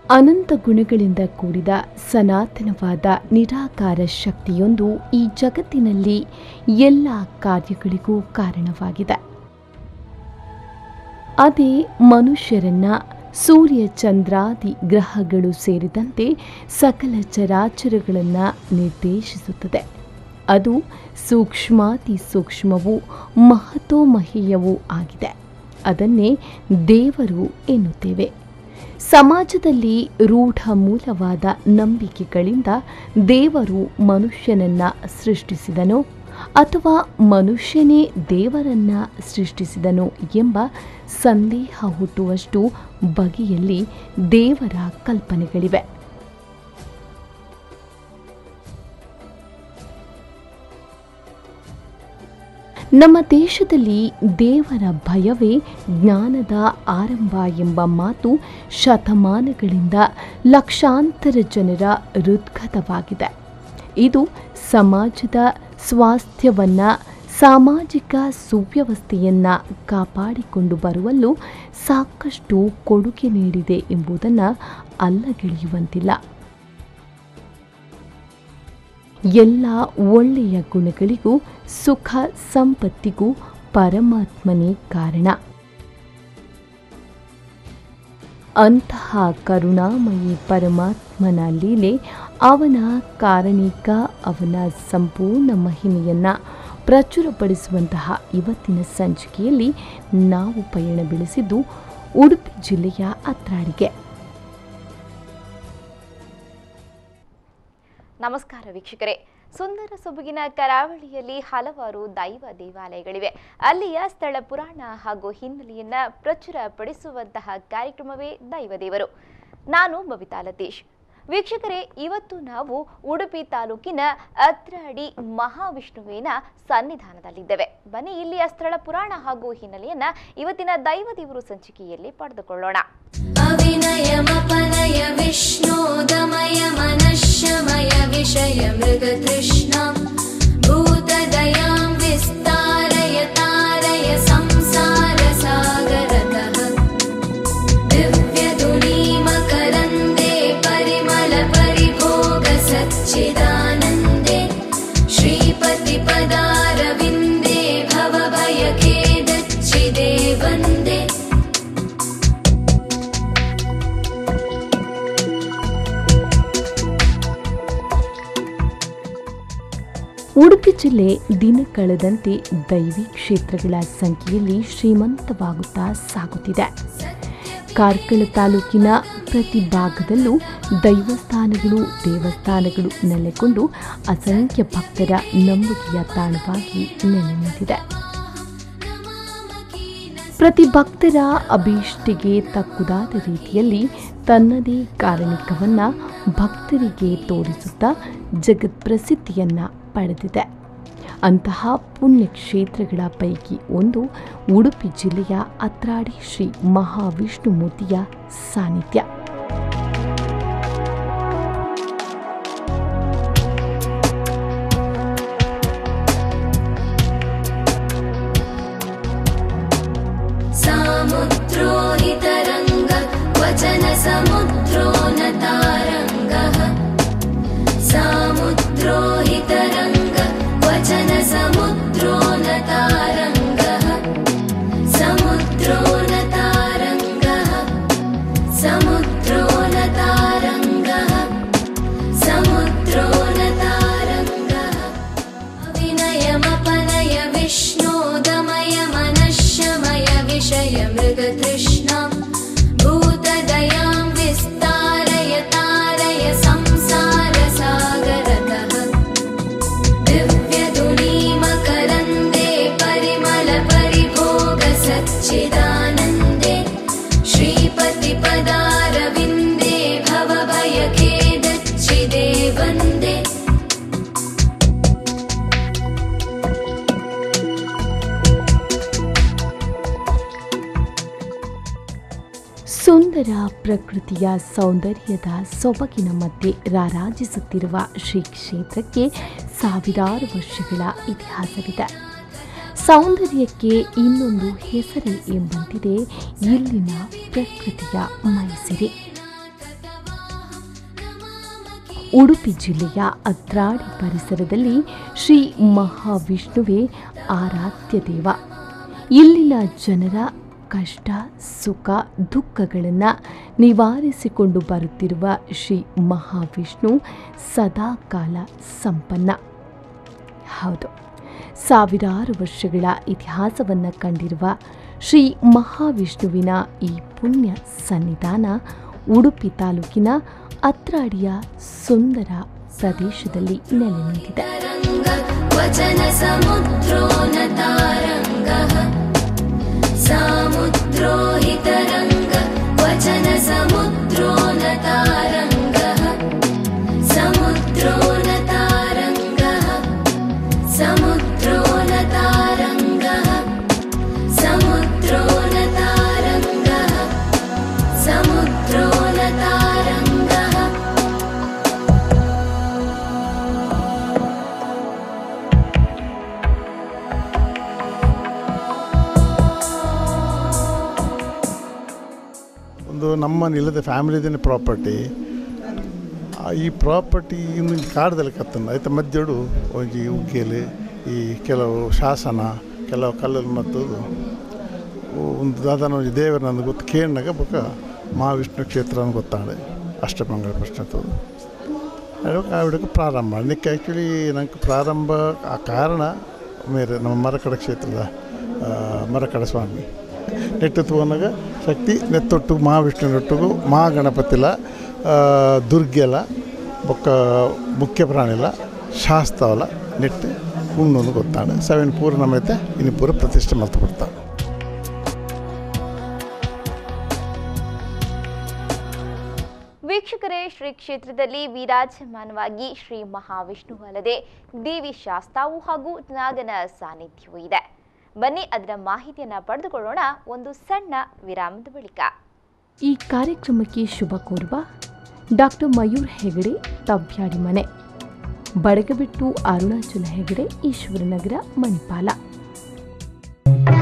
ಅನಂತ ಗುಣಗಳಿಂದ ಕೂಡಿದ ಸನಾತನವಾದ ನಿರಾಕಾರ ಶಕ್ತಿಯೊಂದು ಈ ಜಗತ್ತಿನಲ್ಲಿ ಎಲ್ಲ ಕಾರ್ಯಗಳಿಗೂ ಕಾರಣವಾಗಿದೆ ಅದೇ ಮನುಷ್ಯರನ್ನ ಸೂರ್ಯ ಚಂದ್ರಾದಿ ಗ್ರಹಗಳು ಸೇರಿದಂತೆ ಸಕಲ ಚರಾಚರಗಳನ್ನು ನಿರ್ದೇಶಿಸುತ್ತದೆ ಅದು ಸೂಕ್ಷ್ಮಾತಿ ಸೂಕ್ಷ್ಮವೂ ಮಹತೋಮಹೀಯವೂ ಆಗಿದೆ ಅದನ್ನೇ ದೇವರು ಎನ್ನುತ್ತೇವೆ ಸಮಾಜದಲ್ಲಿ ರೂಢ ಮೂಲವಾದ ನಂಬಿಕೆಗಳಿಂದ ದೇವರು ಮನುಷ್ಯನನ್ನ ಸೃಷ್ಟಿಸಿದನೋ ಅಥವಾ ಮನುಷ್ಯನೇ ದೇವರನ್ನ ಸೃಷ್ಟಿಸಿದನೋ ಎಂಬ ಸಂದೇಹ ಹುಟ್ಟುವಷ್ಟು ಬಗೆಯಲ್ಲಿ ದೇವರ ಕಲ್ಪನೆಗಳಿವೆ ನಮ್ಮ ದೇಶದಲ್ಲಿ ದೇವರ ಭಯವೇ ಜ್ಞಾನದ ಆರಂಭ ಎಂಬ ಮಾತು ಶತಮಾನಗಳಿಂದ ಲಕ್ಷಾಂತರ ಜನರ ಹೃದ್ಗತವಾಗಿದೆ ಇದು ಸಮಾಜದ ಸ್ವಾಸ್ಥ್ಯವನ್ನ ಸಾಮಾಜಿಕ ಸುವ್ಯವಸ್ಥೆಯನ್ನ ಕಾಪಾಡಿಕೊಂಡು ಬರುವಲ್ಲೂ ಸಾಕಷ್ಟು ಕೊಡುಗೆ ನೀಡಿದೆ ಎಂಬುದನ್ನು ಅಲ್ಲಗೆಳೆಯುವಂತಿಲ್ಲ ಎಲ್ಲ ಒಳ್ಳೆಯ ಗುಣಗಳಿಗೂ ಸುಖ ಸಂಪತ್ತಿಗೂ ಪರಮಾತ್ಮನೇ ಕಾರಣ ಅಂತಹ ಕರುಣಾಮಯಿ ಪರಮಾತ್ಮನ ಲೀಲೆ ಅವನ ಕಾರಣಿಕ ಅವನ ಸಂಪೂರ್ಣ ಮಹಿಮೆಯನ್ನ ಪ್ರಚುರಪಡಿಸುವಂತಹ ಇವತ್ತಿನ ಸಂಚಿಕೆಯಲ್ಲಿ ನಾವು ಪಯಣ ಬೆಳೆಸಿದ್ದು ಉಡುಪಿ ಜಿಲ್ಲೆಯ ಅತ್ರಾಡಿಗೆ ನಮಸ್ಕಾರ ವೀಕ್ಷಕರೇ ಸುಂದರ ಸೊಬಗಿನ ಕರಾವಳಿಯಲ್ಲಿ ಹಲವಾರು ದೈವ ದೇವಾಲಯಗಳಿವೆ ಅಲ್ಲಿಯ ಸ್ಥಳ ಪುರಾಣ ಹಾಗೂ ಹಿನ್ನೆಲೆಯನ್ನ ಪ್ರಚುರಪಡಿಸುವಂತಹ ಕಾರ್ಯಕ್ರಮವೇ ದೈವ ದೇವರು ನಾನು ಬಬಿತಾ ಲತೀಶ್ ವೀಕ್ಷಕರೇ ಇವತ್ತು ನಾವು ಉಡುಪಿ ತಾಲೂಕಿನ ಅತ್ರಾಡಿ ಮಹಾವಿಷ್ಣುವಿನ ಸನ್ನಿಧಾನದಲ್ಲಿದ್ದೇವೆ ಬನ್ನಿ ಇಲ್ಲಿಯ ಸ್ಥಳ ಪುರಾಣ ಹಾಗೂ ಹಿನ್ನೆಲೆಯನ್ನ ಇವತ್ತಿನ ದೈವ ದೇವರು ಸಂಚಿಕೆಯಲ್ಲಿ ಪಡೆದುಕೊಳ್ಳೋಣ अविनयमपनय विष्णोदमय मनश्शमय विषय मृगतृष्णां भूतदयां विस्तारय तारय संसारसागरतः दिव्यधुनीमकरन्दे परिमलपरिभोगसच्चिदानन्दे श्रीपतिपदारविन्दे भवभयखेदच्चिदे वन्दे ಉಡುಪಿ ಜಿಲ್ಲೆ ದಿನ ಕಳೆದಂತೆ ದೈವಿ ಕ್ಷೇತ್ರಗಳ ಸಂಖ್ಯೆಯಲ್ಲಿ ಶ್ರೀಮಂತವಾಗುತ್ತಾ ಸಾಗುತ್ತಿದೆ ಕಾರ್ಕಳ ತಾಲೂಕಿನ ಪ್ರತಿ ಭಾಗದಲ್ಲೂ ದೈವಸ್ಥಾನಗಳು ದೇವಸ್ಥಾನಗಳು ನೆಲೆಗೊಂಡು ಅಸಂಖ್ಯ ಭಕ್ತರ ನಂಬಿಕೆಯ ತಾಣವಾಗಿ ನೆಲೆ ನಿಂತಿದೆ ಪ್ರತಿ ಭಕ್ತರ ಅಭೀಷ್ಟಿಗೆ ತಕ್ಕುದಾದ ರೀತಿಯಲ್ಲಿ ತನ್ನದೇ ಕಾರಣಿಕವನ್ನ ಭಕ್ತರಿಗೆ ತೋರಿಸುತ್ತಾ ಜಗತ್ಪ್ರಸಿದ್ಧಿಯನ್ನ ಪಡೆದಿದೆ ಅಂತಹ ಪುಣ್ಯಕ್ಷೇತ್ರಗಳ ಪೈಕಿ ಒಂದು ಉಡುಪಿ ಜಿಲ್ಲೆಯ ಅತ್ರಾಡಿ ಶ್ರೀ ಮಹಾವಿಷ್ಣುಮೂರ್ತಿಯ ಸಾನ್ನಿಧ್ಯ सामुद्रो हि तरङ्ग वचन समुद्रो न तारङ्गः सामुद्रो हि तरङ्ग वचन समुद्रो न तारङ्गः समुद्रो न तारङ्गः समुद्रो न तारङ्गः समुद्रो न तारङ्गः अविनयमपनय विष्णोदमय मनश्शमय विषय मृगतृष्णां भूतदयां विस्तारय तारय संसारसागरतः दिव्यधुनीमकरन्दे परिमलपरिभोगसच्चिदानन्दे श्रीपतिपदारविन्दे भवभयखेदच्चिदे वन्दे ಸುಂದರ ಪ್ರಕೃತಿಯ ಸೌಂದರ್ಯದ ಸೊಬಗಿನ ಮಧ್ಯೆ ರಾರಾಜಿಸುತ್ತಿರುವ ಶ್ರೀ ಕ್ಷೇತ್ರಕ್ಕೆ ಸಾವಿರಾರು ವರ್ಷಗಳ ಇತಿಹಾಸವಿದೆ ಸೌಂದರ್ಯಕ್ಕೆ ಇನ್ನೊಂದು ಹೆಸರೇ ಎಂಬಂತಿದೆ ಇಲ್ಲಿನ ಪ್ರಕೃತಿಯ ಮೈಸಿರಿ ಉಡುಪಿ ಜಿಲ್ಲೆಯ ಅತ್ರಾಡಿ ಪರಿಸರದಲ್ಲಿ ಶ್ರೀ ಮಹಾವಿಷ್ಣುವೇ ಆರಾಧ್ಯ ದೇವ ಇಲ್ಲಿನ ಜನರ ಕಷ್ಟ ಸುಖ ದುಃಖಗಳನ್ನು ನಿವಾರಿಸಿಕೊಂಡು ಬರುತ್ತಿರುವ ಶ್ರೀ ಮಹಾವಿಷ್ಣು ಸದಾಕಾಲ ಸಂಪನ್ನ ಹೌದು ಸಾವಿರಾರು ವರ್ಷಗಳ ಇತಿಹಾಸವನ್ನು ಕಂಡಿರುವ ಶ್ರೀ ಮಹಾವಿಷ್ಣುವಿನ ಈ ಪುಣ್ಯ ಸನ್ನಿಧಾನ ಉಡುಪಿ ತಾಲೂಕಿನ ಅತ್ರಾಡಿಯ ಸುಂದರ ಪ್ರದೇಶದಲ್ಲಿ ನೆಲೆ ನಿಂತಿದೆ तरङ्ग वचन समुद्रो न तारङ्गः सामुद्रो हि तरङ्ग वचन समुद्रो न तारङ्गः समुद्रो न तारङ्गः समुद्रो न तारङ्गः समुद्रो न तारङ्गः समुद्रो न तारङ्गः ಒಂದು ನಮ್ಮ ನಿಲ್ಲದ ಫ್ಯಾಮಿಲಿದೇನೆ ಪ್ರಾಪರ್ಟಿ ಈ ಪ್ರಾಪರ್ಟಿ ಇನ್ನು ಈ ಕಾಡ್ದಲ್ಲಿ ಕತ್ತನ ಆಯ್ತು ಮಧ್ಯಡು ಒಂಜಿ ಉಗ್ಗೆಲು ಈ ಕೆಲವು ಶಾಸನ ಕೆಲವು ಕಲ್ಲಲ್ಲಿ ಮತ್ತದು ಒಂದು ದಾದಾನ ಒಂಜಿ ದೇವರ ನಂದು ಗೊತ್ತು ಕೇಳಿನಾಗ ಬೊಕ ಮಹಾವಿಷ್ಣು ಕ್ಷೇತ್ರ ಅಂತ ಗೊತ್ತಾಳೆ ಅಷ್ಟಮಂಗಳ ಪ್ರಶ್ನತ್ತದು ಆವಿಡಕ್ಕೆ ಪ್ರಾರಂಭ ಅದಕ್ಕೆ ಆ್ಯಕ್ಚುಲಿ ನಂಗೆ ಪ್ರಾರಂಭ ಆ ಕಾರಣ ಮೇರೆ ನಮ್ಮ ಮರಕಡ ಕ್ಷೇತ್ರದ ಆ, ಮರಕಡ ಸ್ವಾಮಿ ನೆಟ್ಟು ತೋನಾಗ ಶಕ್ತಿ ನೆತ್ತೊಟ್ಟು ಮಹಾವಿಷ್ಣುನೊಟ್ಟಿಗೂ ಮಹಾಗಣಪತಿಲ ಆ, ದುರ್ಗೆಲ ಬೊಕ್ಕ ಮುಖ್ಯ ಪ್ರಾಣಿಲ ಶಾಸ್ತವಲ ನೆಟ್ಟು ಉಣ್ಣೋದು ಗೊತ್ತಾണ് ಸೆವೆನ್ ಪೂರ ನಮ್ಮೈತೆ ಇನ್ನು ಪೂರ ಪ್ರತಿಷ್ಠೆ ಮಲ್ತು ಬಿಡ್ತಾವೆ ವೀಕ್ಷಕರೇ ಶ್ರೀ ಕ್ಷೇತ್ರದಲ್ಲಿ ವಿರಾಜಮಾನವಾಗಿ ಶ್ರೀ ಮಹಾವಿಷ್ಣು ಅಲ್ಲದೆ ದೇವಿ ಶಾಸ್ತಾವು ಹಾಗೂ ನಾಗನ ಸಾನ್ನಿಧ್ಯವೂ ಇದೆ ಬನ್ನಿ ಅದರ ಮಾಹಿತಿಯನ್ನ ಪಡೆದುಕೊಳ್ಳೋಣ ಒಂದು ಸಣ್ಣ ವಿರಾಮದ ಬಳಿಕ ಈ ಕಾರ್ಯಕ್ರಮಕ್ಕೆ ಶುಭ ಕೋರುವ ಡಾಕ್ಟರ್ ಮಯೂರ್ ಹೆಗಡೆ ತವ್ಯಾಡಿ ಮನೆ ಬಡಗಬಿಟ್ಟು ಅರುಣಾಚಲ ಹೆಗಡೆ ಈಶ್ವರನಗರ ಮಣಿಪಾಲ